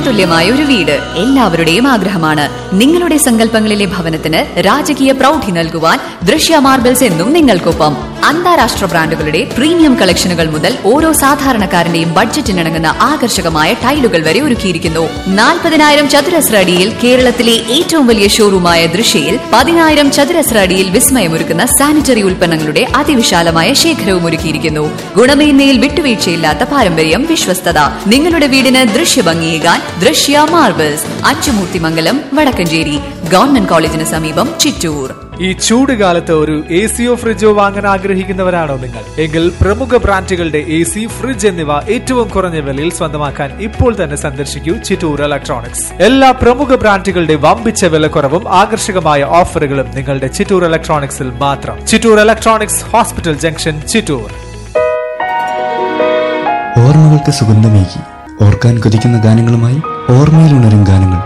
സ്വപ്നതുല്യമായ ഒരു വീട് എല്ലാവരുടെയും ആഗ്രഹമാണ് നിങ്ങളുടെ സങ്കല്പങ്ങളിലെ ഭവനത്തിന് രാജകീയ പ്രൗഢി നൽകുവാൻ ദൃശ്യ മാർബിൾസ് എന്നും നിങ്ങൾക്കൊപ്പം അന്താരാഷ്ട്ര ബ്രാൻഡുകളുടെ പ്രീമിയം കളക്ഷനുകൾ മുതൽ ഓരോ സാധാരണക്കാരന്റെയും ബഡ്ജറ്റിനിണങ്ങുന്ന ആകർഷകമായ ടൈലുകൾ വരെ ഒരുക്കിയിരിക്കുന്നു നാൽപ്പതിനായിരം ചതുരശ്ര അടിയിൽ കേരളത്തിലെ ഏറ്റവും വലിയ ഷോറൂമായ ദൃശ്യയിൽ പതിനായിരം ചതുരശ്ര അടിയിൽ വിസ്മയമൊരുക്കുന്ന സാനിറ്ററി ഉൽപ്പന്നങ്ങളുടെ അതിവിശാലമായ ശേഖരവും ഒരുക്കിയിരിക്കുന്നു ഗുണമേന്മയിൽ വിട്ടുവീഴ്ചയില്ലാത്ത പാരമ്പര്യം വിശ്വസ്തത നിങ്ങളുടെ വീടിന് ദൃശ്യഭംഗിയേകാൻ ദൃശ്യ മാർബിൾസ് അച്ചുമൂർത്തിമംഗലം വടക്കഞ്ചേരി ഗവൺമെന്റ് കോളേജിന് സമീപം ചിറ്റൂർ ഈ ചൂട് കാലത്ത് ഒരു എ സിയോ ഫ്രിഡ്ജോ വാങ്ങാൻ ആഗ്രഹിക്കുന്നവരാണോ നിങ്ങൾ എങ്കിൽ പ്രമുഖ ബ്രാൻഡുകളുടെ എ സി ഫ്രിഡ്ജ് എന്നിവ ഏറ്റവും കുറഞ്ഞ വിലയിൽ സ്വന്തമാക്കാൻ ഇപ്പോൾ തന്നെ സന്ദർശിക്കൂ ചിറ്റൂർ ഇലക്ട്രോണിക്സ് എല്ലാ പ്രമുഖ ബ്രാൻഡുകളുടെ വമ്പിച്ച വിലക്കുറവും ആകർഷകമായ ഓഫറുകളും നിങ്ങളുടെ ചിറ്റൂർ ഇലക്ട്രോണിക്സിൽ മാത്രം Chittur electronics hospital junction Chittur ഓർമ്മകൾക്ക് സുഗന്ധമേകി ഓർക്കാൻ കൊതിക്കുന്ന ഗാനങ്ങളുമായി ഓർമ്മയിൽ ഉണരും ഗാനങ്ങൾ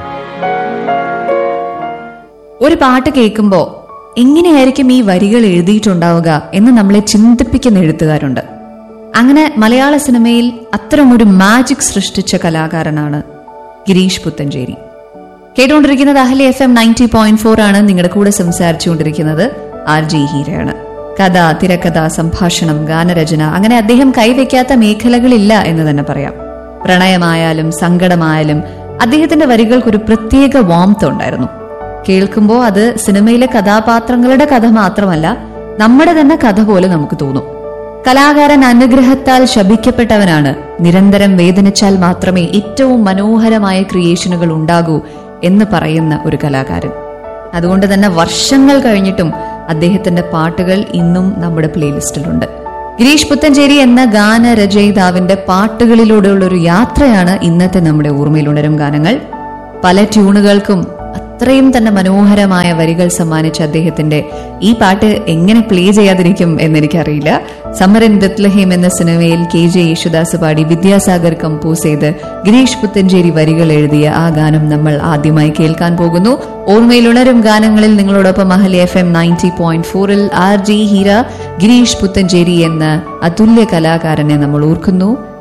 ഒരു പാട്ട് കേൾക്കുമ്പോ എങ്ങനെയായിരിക്കും ഈ വരികൾ എഴുതിയിട്ടുണ്ടാവുക എന്ന് നമ്മളെ ചിന്തിപ്പിക്കുന്ന എഴുത്തുകാരുണ്ട് അങ്ങനെ മലയാള സിനിമയിൽ അത്തരമൊരു മാജിക് സൃഷ്ടിച്ച കലാകാരനാണ് ഗിരീഷ് പുത്തഞ്ചേരി കേട്ടുകൊണ്ടിരിക്കുന്നത് Ahalya F M ninety point four ആണ് നിങ്ങളുടെ കൂടെ സംസാരിച്ചുകൊണ്ടിരിക്കുന്നത് ആർ ജി ഹീരയാണ് കഥ തിരക്കഥ സംഭാഷണം ഗാനരചന അങ്ങനെ അദ്ദേഹം കൈവയ്ക്കാത്ത മേഖലകളില്ല എന്ന് തന്നെ പറയാം പ്രണയമായാലും സങ്കടമായാലും അദ്ദേഹത്തിന്റെ വരികൾക്കൊരു പ്രത്യേക വാംത്ത് ഉണ്ടായിരുന്നു കേൾക്കുമ്പോൾ അത് സിനിമയിലെ കഥാപാത്രങ്ങളുടെ കഥ മാത്രമല്ല നമ്മുടെ തന്നെ കഥ പോലെ നമുക്ക് തോന്നും കലാകാരൻ അനുഗ്രഹത്താൽ ശപിക്കപ്പെട്ടവനാണ് നിരന്തരം വേദനിച്ചാൽ മാത്രമേ ഏറ്റവും മനോഹരമായ ക്രിയേഷനുകൾ ഉണ്ടാകൂ എന്ന് പറയുന്ന ഒരു കലാകാരൻ അതുകൊണ്ട് തന്നെ വർഷങ്ങൾ കഴിഞ്ഞിട്ടും അദ്ദേഹത്തിന്റെ പാട്ടുകൾ ഇന്നും നമ്മുടെ പ്ലേലിസ്റ്റിലുണ്ട് ഗിരീഷ് പുത്തഞ്ചേരി എന്ന ഗാനരചയിതാവിന്റെ പാട്ടുകളിലൂടെയുള്ള ഒരു യാത്രയാണ് ഇന്നത്തെ നമ്മുടെ ഓർമ്മയിലുണരും ഗാനങ്ങൾ പല ട്യൂണുകൾക്കും അത്രയും തന്നെ മനോഹരമായ വരികൾ സമ്മാനിച്ച അദ്ദേഹത്തിന്റെ ഈ പാട്ട് എങ്ങനെ പ്ലേ ചെയ്യാതിരിക്കും എന്നെനിക്കറിയില്ല സമ്മർ ഇൻ ബത്ലഹേം എന്ന സിനിമയിൽ കെ ജെ യേശുദാസ് പാടി വിദ്യാസാഗർ കമ്പോസ് ചെയ്ത് ഗിരീഷ് പുത്തഞ്ചേരി വരികൾ എഴുതിയ ആ ഗാനം നമ്മൾ ആദ്യമായി കേൾക്കാൻ പോകുന്നു ഓർമ്മയിൽ ഉണരും ഗാനങ്ങളിൽ നിങ്ങളോടൊപ്പം Ahalya F M ninety point ഫോറിൽ ആർ ജി ഹീര ഗിരീഷ് പുത്തഞ്ചേരി എന്ന അതുല്യ കലാകാരനെ നമ്മൾ ഓർക്കുന്നു